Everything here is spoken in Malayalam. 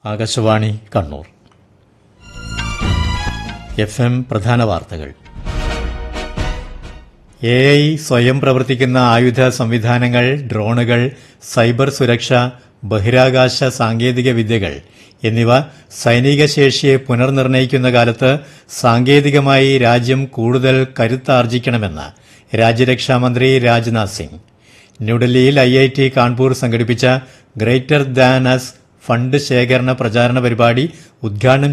ആകാശവാണി കണ്ണൂർ എഫ് എം പ്രധാന വാർത്തകൾ എ ഐ സ്വയം പ്രവർത്തിക്കുന്ന ആയുധ സംവിധാനങ്ങൾ ഡ്രോണുകൾ സൈബർ സുരക്ഷ ബഹിരാകാശ സാങ്കേതിക വിദ്യകൾ എന്നിവ സൈനിക ശേഷിയെ പുനർനിർണയിക്കുന്ന കാലത്ത് സാങ്കേതികമായി രാജ്യം കൂടുതൽ കരുത്താർജിക്കണമെന്ന് രാജ്യരക്ഷാമന്ത്രി രാജ്നാഥ് സിംഗ് ന്യൂഡൽഹിയിൽ ഐ ഐ ടി കാൺപൂർ സംഘടിപ്പിച്ച ഗ്രേറ്റർ ദാൻ അസ് ഫണ്ട് ശേഖരണ പ്രചാരണ പരിപാടി ഉദ്ഘാടനം